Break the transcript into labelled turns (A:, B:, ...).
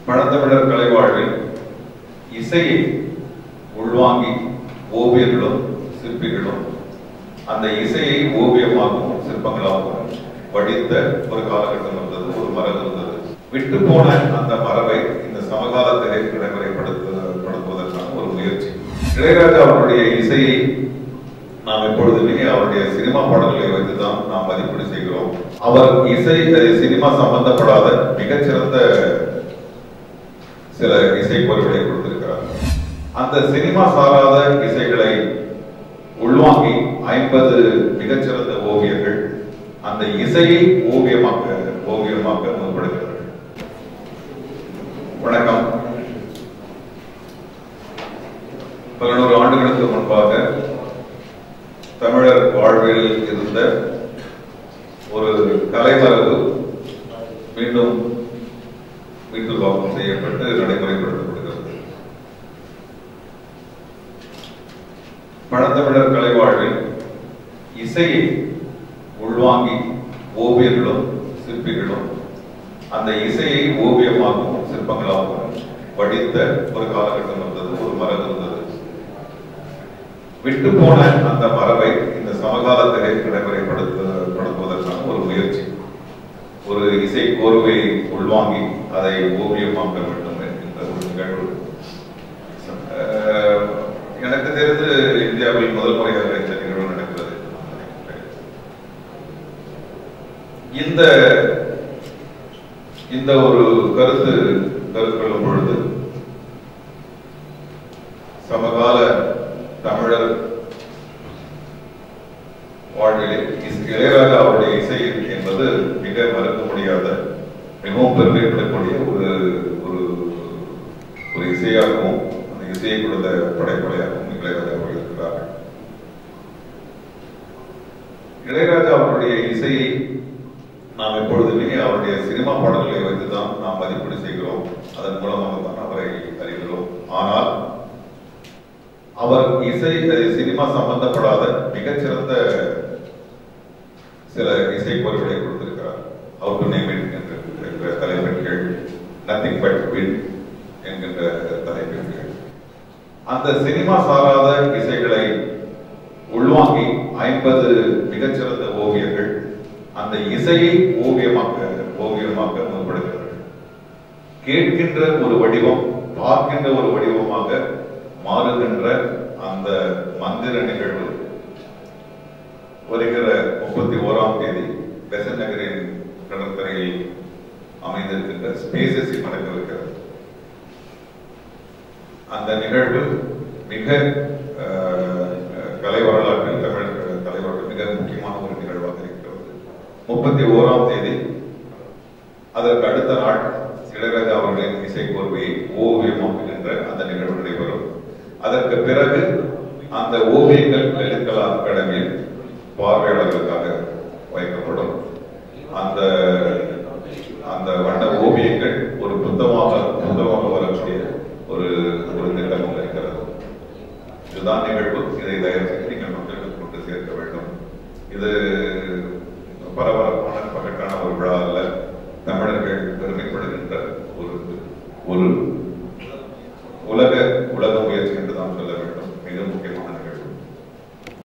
A: பழந்தமிழர் கலை வாழ்வில் இசையை உள்வாங்கி ஓவியர்களும் சிற்பிகளும் அந்த இசையை ஓவியமாகவும் சிற்பங்களாகவும் வடித்த ஒரு காலகட்டம் இருந்தது ஒரு மரபு இருந்தது விட்டு போன அந்த மரபை இந்த சமகாலத்திலே நடைமுறைப்படுத்துவதற்கான ஒரு முயற்சி இளையராஜா அவருடைய இசையை நாம் எப்பொழுதுமே அவருடைய சினிமா பாடல்களை வைத்துதான் நாம் மதிப்பீடு செய்கிறோம் அவர் இசை அஹ், சினிமா சம்பந்தப்படாத மிகச்சிறந்த சில இசை பொருட்களை கொடுத்திருக்கிறார் அந்த சினிமா சாராத இசைகளை உள்வாங்கி ஐம்பது மிகச்சிறந்த ஓவியர்கள் அந்த இசையை ஓவியமாக்க ஓவியமாக்க முற்படுகிறார்கள் வணக்கம் பல நூறு ஆண்டுகளுக்கு முன்பாக தமிழர் வாழ்வில் இருந்த ஒரு கலைமரபு மீண்டும் மீட்டுருவாக்கம் செய்யப்பட்டு நடைமுறைப்படுத்தப்படுகிறது பழந்தமிழர் கலை வாழ்வில் இசையை உள்வாங்கி ஓவியர்களும் சிற்பிகளும் அந்த இசையை ஓவியமாகவும் சிற்பங்களாகவும் வடித்த ஒரு காலகட்டம் இருந்தது ஒரு மரபு இருந்தது விட்டு போன அந்த மரபை இந்த சமகாலத்திலே நடைமுறைப்படுத்துவதற்கான ஒரு முயற்சி ஒரு இசை கோர்வை உள்வாங்கி அதை ஓவியமாக்க வேண்டும் என்கின்ற ஒரு நிகழ்வு அஹ், எனக்கு தெரிந்து இந்தியாவில் முதல் முறையாக இந்த நிகழ்வு நடக்கிறது என்று நான் நினைக்கிறேன். இந்த இந்த ஒரு கருத்து கருத்துக்கொள்ளும் பொழுது சமகால தமிழர் வாழ்விலே இஸ்- இளையராஜா அவருடைய இசை என்பது மிக மறக்க முடியாத மிகவும் பெருமைப்படக்கூடிய ஒரு ஒரு ஒரு இசையாகவும் அந்த இசையை கொடுத்த படைப்படையாகவும் இளையராஜா அவர்கள் இருக்கிறார்கள் இளையராஜா அவருடைய இசையை நாம் எப்பொழுதுமே அவருடைய சினிமா பாடல்களை வைத்துதான் நாம் மதிப்பீடு செய்கிறோம் அதன் மூலமாக தான் அவரை அறிகிறோம் ஆனால் அவர் இசை அஹ், சினிமா சம்பந்தப்படாத மிகச்சிறந்த சில இசை பொருட்களை கொடுத்திருக்கிறார் அவர் டு நேம் இட் என்ற என்ற தலைப்பின் கீழ் நத்திங் பட் வின் என்கின்ற தலைப்பின் கீழ் அந்த சினிமா சாராத இசைகளை உள்வாங்கி ஐம்பது மிகச்சிறந்த ஓவியர்கள் அந்த இசையை ஓவியமாக்க ஓவியமாக்க முற்படுகிறார்கள் கேட்கின்ற ஒரு வடிவம் பார்க்கின்ற ஒரு வடிவமாக மாறுகின்ற அந்த மந்திர நிகழ்வு வருகிற முப்பத்தி ஓராம் தேதி பெசன் நகரின் கடற்கரையில் அமைந்திருக்கின்ற ஸ்பேசஸ் நடக்கவிருக்கிறது அந்த நிகழ்வு மிக அஹ், கலை வரலாற்றில் தமிழ் கலை வரலாற்றில் மிக முக்கியமான ஒரு நிகழ்வாக இருக்கிறது முப்பத்தி ஓராம் தேதி அதற்கு அடுத்த நாள் இளையராஜா அவர்களின் இசை கோர்வையை ஓவியமாக்குகின்ற அந்த நிகழ்வு நடைபெறும் அதற்கு பிறகு அந்த ஓவியங்கள் லலிதகலா அகாடமியில் பார்வையாளர்களுக்காக வைக்கப்படும் அந்த அந்த வண்ண ஓவியங்கள் ஒரு புத்தகமாக புத்தகமாக வரக்கூடிய ஒரு ஒரு திட்டமும் இருக்கிறது இதுதான் நிகழ்வு இதை தயவு செய்து நீங்கள் மக்களுக்கு கொண்டு சேர்க்க வேண்டும் இது பரபரப்பான பகட்டான ஒரு விழா அல்ல தமிழர்கள் பெருமைப்படுகின்ற ஒரு ஒரு